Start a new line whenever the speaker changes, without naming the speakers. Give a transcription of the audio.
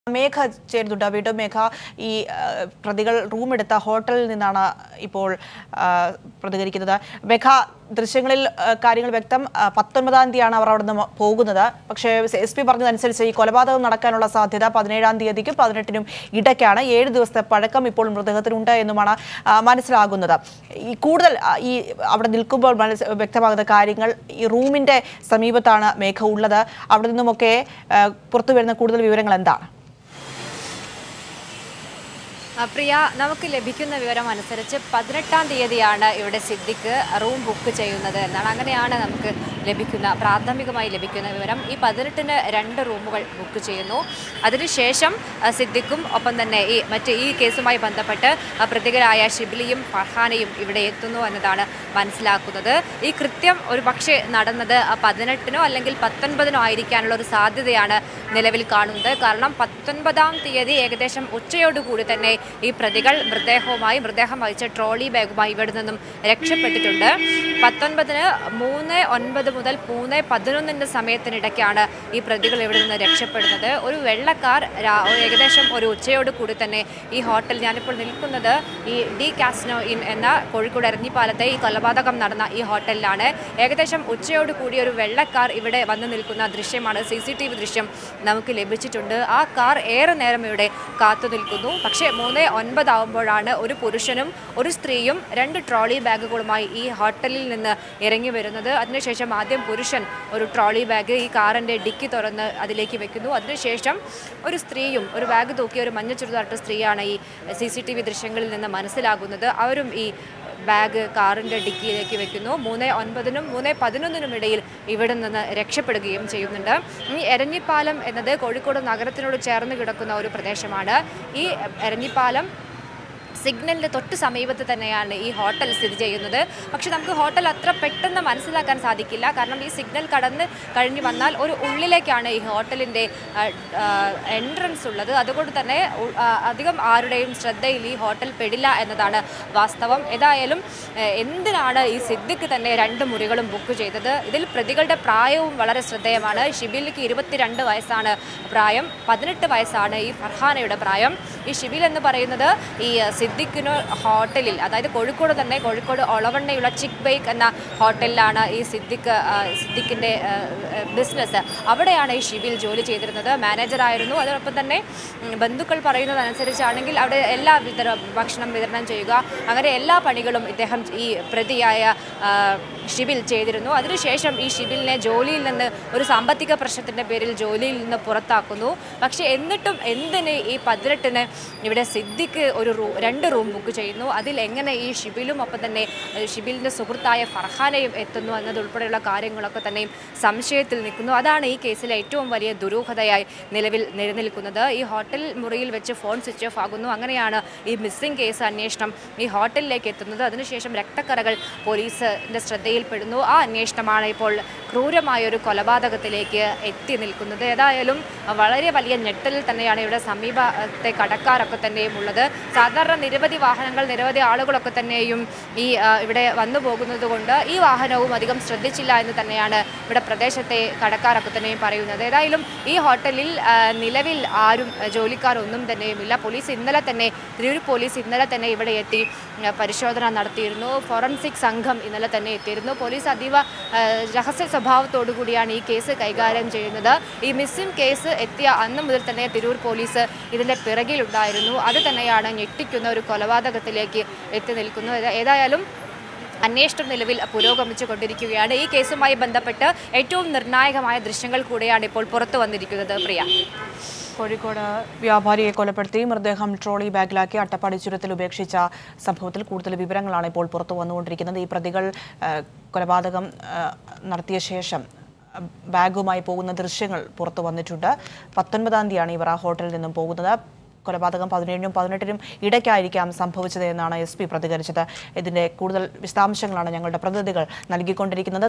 മേഘ ചേരുന്നുണ്ട് വീണ്ടും മേഘ ഈ ആ, പ്രതികൾ റൂമെടുത്ത ഹോട്ടലിൽ നിന്നാണ് ഇപ്പോൾ ആ, പ്രതികരിക്കുന്നത് മേഘ ദൃശ്യങ്ങളിൽ ആ, കാര്യങ്ങൾ വ്യക്തം ആ, പത്തൊൻപതാം തീയതിയാണ് അവർ അവിടെ നിന്ന് പോകുന്നത് പക്ഷേ എസ് പി പറഞ്ഞതനുസരിച്ച് ഈ കൊലപാതകം നടക്കാനുള്ള സാധ്യത പതിനേഴാം തീയതിക്കും പതിനെട്ടിനും ഇടയ്ക്കാണ് ഏഴ് ദിവസത്തെ പഴക്കം ഇപ്പോൾ മൃതദേഹത്തിനുണ്ട് എന്നുമാണ് ആ, മനസ്സിലാകുന്നത് ഈ കൂടുതൽ ആ, ഈ അവിടെ നിൽക്കുമ്പോൾ മനസ്സ് വ്യക്തമാകുന്ന കാര്യങ്ങൾ ഈ റൂമിന്റെ സമീപത്താണ് മേഘ ഉള്ളത് അവിടെ നിന്നുമൊക്കെ ആ, പുറത്തു വരുന്ന കൂടുതൽ വിവരങ്ങൾ എന്താണ്
ആ, പ്രിയ നമുക്ക് ലഭിക്കുന്ന വിവരം അനുസരിച്ച് പതിനെട്ടാം തീയതിയാണ് ഇവിടെ സിദ്ദിഖ് റൂം ബുക്ക് ചെയ്യുന്നത് എന്നാണ് അങ്ങനെയാണ് നമുക്ക് ലഭിക്കുന്ന പ്രാഥമികമായി ലഭിക്കുന്ന വിവരം ഈ പതിനെട്ടിന് രണ്ട് റൂമുകൾ ബുക്ക് ചെയ്യുന്നു അതിനുശേഷം ആ, സിദ്ദിഖും ഒപ്പം തന്നെ ഈ മറ്റ് ഈ കേസുമായി ബന്ധപ്പെട്ട് ആ, പ്രതികളായ ഷിബിലിയും ഫർഹാനയും ഇവിടെ എത്തുന്നു എന്നതാണ് മനസ്സിലാക്കുന്നത് ഈ കൃത്യം ഒരു പക്ഷേ നടന്നത് ആ പതിനെട്ടിനോ അല്ലെങ്കിൽ പത്തൊൻപതിനോ ആയിരിക്കാനുള്ള ഒരു സാധ്യതയാണ് നിലവിൽ കാണുന്നത് കാരണം പത്തൊൻപതാം തീയതി ഏകദേശം ഉച്ചയോടുകൂടി തന്നെ ഈ പ്രതികൾ മൃതദേഹവുമായി മൃതദേഹം വഹിച്ച ട്രോളി ബാഗുമായി ഇവിടെ നിന്നും രക്ഷപ്പെട്ടിട്ടുണ്ട് പത്തൊൻപതിന് മൂന്ന് ഒൻപത് മുതൽ മൂന്ന് പതിനൊന്നിൻ്റെ സമയത്തിനിടയ്ക്കാണ് ഈ പ്രതികൾ ഇവിടെ നിന്ന് രക്ഷപ്പെടുന്നത് ഒരു വെള്ളക്കാർ രാ- ഏകദേശം ഒരു ഉച്ചയോട് കൂടി തന്നെ ഈ ഹോട്ടൽ ഞാനിപ്പോൾ നിൽക്കുന്നത് ഈ ഡി കാസ്നോ ഇൻ എന്ന കോഴിക്കോട് എരഞ്ഞിപ്പാലത്തെ ഈ കൊലപാതകം നടന്ന ഈ ഹോട്ടലിലാണ് ഏകദേശം ഉച്ചയോട് കൂടി ഒരു വെള്ളക്കാർ ഇവിടെ വന്നു നിൽക്കുന്ന ദൃശ്യമാണ് സി സി ടി വി ദൃശ്യം നമുക്ക് ലഭിച്ചിട്ടുണ്ട് ആ കാർ ഏറെ നേരം ഇവിടെ കാത്തു നിൽക്കുന്നു പക്ഷേ മൂന്ന് ഒൻപതാവുമ്പോഴാണ് ഒരു പുരുഷനും ഒരു സ്ത്രീയും രണ്ട് ട്രോളി ബാഗുകളുമായി ഈ ഹോട്ടലിൽ നിന്ന് ഇറങ്ങി വരുന്നത് അതിനുശേഷം ആദ്യം പുരുഷൻ ഒരു ട്രോളി ബാഗ് ഈ കാറിൻ്റെ ഡിക്കി തുറന്ന് അതിലേക്ക് വെക്കുന്നു അതിനുശേഷം ഒരു സ്ത്രീയും ഒരു ബാഗ് തൂക്കിയ ഒരു മഞ്ഞ ചുരിദാറിട്ട സ്ത്രീയാണ് ഈ സി സി ടി വി ദൃശ്യങ്ങളിൽ നിന്ന് മനസ്സിലാകുന്നത് അവരും ഈ ബാഗ് കാറിൻ്റെ ഡിക്കിയിലേക്ക് വെക്കുന്നു മൂന്ന് ഒൻപതിനും മൂന്ന് പതിനൊന്നിനും ഇടയിൽ ഇവിടെ നിന്ന് രക്ഷപ്പെടുകയും ചെയ്യുന്നുണ്ട് ഈ എരഞ്ഞിപ്പാലം എന്നത് കോഴിക്കോട് നഗരത്തിനോട് ചേർന്ന് കിടക്കുന്ന ഒരു പ്രദേശമാണ് ഈ എരഞ്ഞിപ്പാലം സിഗ്നലിൻ്റെ തൊട്ട് സമീപത്ത് തന്നെയാണ് ഈ ഹോട്ടൽ സ്ഥിതി ചെയ്യുന്നത് പക്ഷെ നമുക്ക് ഹോട്ടൽ അത്ര പെട്ടെന്ന് മനസ്സിലാക്കാൻ സാധിക്കില്ല കാരണം ഈ സിഗ്നൽ കടന്ന് കഴിഞ്ഞ് വന്നാൽ ഒരു ഉള്ളിലേക്കാണ് ഈ ഹോട്ടലിൻ്റെ എൻട്രൻസ് ഉള്ളത് അതുകൊണ്ട് തന്നെ ഉ- ആ, അധികം ആരുടെയും ശ്രദ്ധയിൽ ഈ ഹോട്ടൽ പെടില്ല എന്നതാണ് വാസ്തവം ഏതായാലും ഏഹ്, എന്തിനാണ് ഈ സിദ്ദിഖ് തന്നെ രണ്ട് മുറികളും ബുക്ക് ചെയ്തത് ഇതിൽ പ്രതികളുടെ പ്രായവും വളരെ ശ്രദ്ധേയമാണ് ഷിബിലിക്ക് ഇരുപത്തിരണ്ട് വയസ്സാണ് പ്രായം പതിനെട്ട് വയസ്സാണ് ഈ ഫർഹാനയുടെ പ്രായം ഈ ഷിബിൽ എന്ന് പറയുന്നത് ഈ അഹ്, സിദ്ദിഖിന് ഹോട്ടലിൽ അതായത് കോഴിക്കോട് തന്നെ കോഴിക്കോട് ഒളവണ്ണയുള്ള ചിക്ക് ബേക്ക് എന്ന ഹോട്ടലിലാണ് ഈ സിദ്ദിഖ് അഹ്, സിദ്ദിഖിൻ്റെ ബിസിനസ് അവിടെയാണ് ഈ ഷിബിൽ ജോലി ചെയ്തിരുന്നത് മാനേജറായിരുന്നു അതോടൊപ്പം തന്നെ ഉം, ബന്ധുക്കൾ പറയുന്നതനുസരിച്ചാണെങ്കിൽ അവിടെ എല്ലാ വിതര ഭക്ഷണം വിതരണം ചെയ്യുക അങ്ങനെ എല്ലാ പണികളും ഇദ്ദേഹം ഈ പ്രതിയായ ആ, ഷിബിൽ ചെയ്തിരുന്നു അതിനുശേഷം ഈ ഷിബിലിനെ ജോലിയിൽ നിന്ന് ഒരു സാമ്പത്തിക പ്രശ്നത്തിൻ്റെ പേരിൽ ജോലിയിൽ നിന്ന് പുറത്താക്കുന്നു പക്ഷേ എന്നിട്ടും എന്തിന് ഈ പതിനെട്ടിന് ഇവിടെ സിദ്ദിഖ് ഒരു റൂ രണ്ട് റൂം ബുക്ക് ചെയ്യുന്നു അതിൽ എങ്ങനെ ഈ ഷിബിലും ഒപ്പം തന്നെ ഏഹ്, ഷിബിലിൻ്റെ സുഹൃത്തായ ഫർഹാനയും എത്തുന്നു എന്നതുൾപ്പെടെയുള്ള കാര്യങ്ങളൊക്കെ തന്നെയും സംശയത്തിൽ നിൽക്കുന്നു അതാണ് ഈ കേസിലെ ഏറ്റവും വലിയ ദുരൂഹതയായി നിലവിൽ നിലനിൽക്കുന്നത് ഈ ഹോട്ടൽ മുറിയിൽ വെച്ച് ഫോൺ സ്വിച്ച് ഓഫ് ആകുന്നു അങ്ങനെയാണ് ഈ മിസ്സിംഗ് കേസ് അന്വേഷണം ഈ ഹോട്ടലിലേക്ക് എത്തുന്നത് അതിനുശേഷം രക്തക്കറകൾ പോലീസിൻ്റെ ശ്രദ്ധയിൽപ്പെടുന്നു ആ അന്വേഷണമാണ് ഇപ്പോൾ ക്രൂരമായ ഒരു കൊലപാതകത്തിലേക്ക് എത്തി നിൽക്കുന്നത് ഏതായാലും വളരെ വലിയ ഞെട്ടലിൽ തന്നെയാണ് ഇവിടെ സമീപത്തെ കടക്കാരൊക്കെ തന്നെയും ഉള്ളത് സാധാരണ നിരവധി വാഹനങ്ങൾ നിരവധി ആളുകളൊക്കെ തന്നെയും ഈ ആ, ഇവിടെ വന്നു പോകുന്നത് കൊണ്ട് ഈ വാഹനവും അധികം ശ്രദ്ധിച്ചില്ല എന്ന് തന്നെയാണ് ഇവിടെ പ്രദേശത്തെ കടക്കാരൊക്കെ തന്നെയും പറയുന്നത് ഏതായാലും ഈ ഹോട്ടലിൽ ആ, നിലവിൽ ആരും ആ, ജോലിക്കാരൊന്നും തന്നെയുമില്ല പോലീസ് ഇന്നലെ തന്നെ തിരൂർ പോലീസ് ഇന്നലെ തന്നെ ഇവിടെ എത്തി ആ, പരിശോധന നടത്തിയിരുന്നു ഫോറൻസിക് സംഘം ഇന്നലെ തന്നെ എത്തിയിരുന്നു പോലീസ് അതീവ ആ, രഹസ്യ സ്വഭാവത്തോടു കൂടിയാണ് ഈ കേസ് കൈകാര്യം ചെയ്യുന്നത് ഈ മിസ്സിംഗ് കേസ് എത്തിയ അന്ന് മുതൽ തന്നെ തിരൂർ പോലീസ് ഇതിൻ്റെ പിറകിലുണ്ടായിരുന്നു അത് തന്നെയാണ് ഞെട്ടിക്കുന്ന ഒരു കൊലപാതകത്തിലേക്ക് എത്തി നിൽക്കുന്നത് ഏതാ- ഏതായാലും അന്വേഷണം നിലവിൽ പുരോഗമിച്ചു കൊണ്ടിരിക്കുകയാണ് ഈ കേസുമായി ബന്ധപ്പെട്ട് ഏറ്റവും നിർണായകമായ ദൃശ്യങ്ങൾ കൂടെയാണ് ഇപ്പോൾ പുറത്തു വന്നിരിക്കുന്നത് പ്രിയ
കോഴിക്കോട് വ്യാപാരിയെ കൊലപ്പെടുത്തി മൃതദേഹം ട്രോളി ബാഗിലാക്കി അട്ടപ്പാടി ചുരത്തിൽ ഉപേക്ഷിച്ച സംഭവത്തിൽ കൂടുതൽ വിവരങ്ങളാണ് ഇപ്പോൾ പുറത്തു വന്നുകൊണ്ടിരിക്കുന്നത് ഈ പ്രതികൾ ആ, കൊലപാതകം ആ, നടത്തിയ ശേഷം ആ, ബാഗുമായി പോകുന്ന ദൃശ്യങ്ങൾ പുറത്തു വന്നിട്ടുണ്ട് പത്തൊൻപതാം തീയതിയാണ് ഇവർ ആ ഹോട്ടലിൽ നിന്നും പോകുന്നത് കൊലപാതകം പതിനേഴിനും പതിനെട്ടിനും ഇടയ്ക്കായിരിക്കാം സംഭവിച്ചത് എന്നാണ് എസ് പി പ്രതികരിച്ചത് ഇതിന്റെ കൂടുതൽ വിശദാംശങ്ങളാണ് ഞങ്ങളുടെ പ്രതിനിധികൾ നൽകിക്കൊണ്ടിരിക്കുന്നത്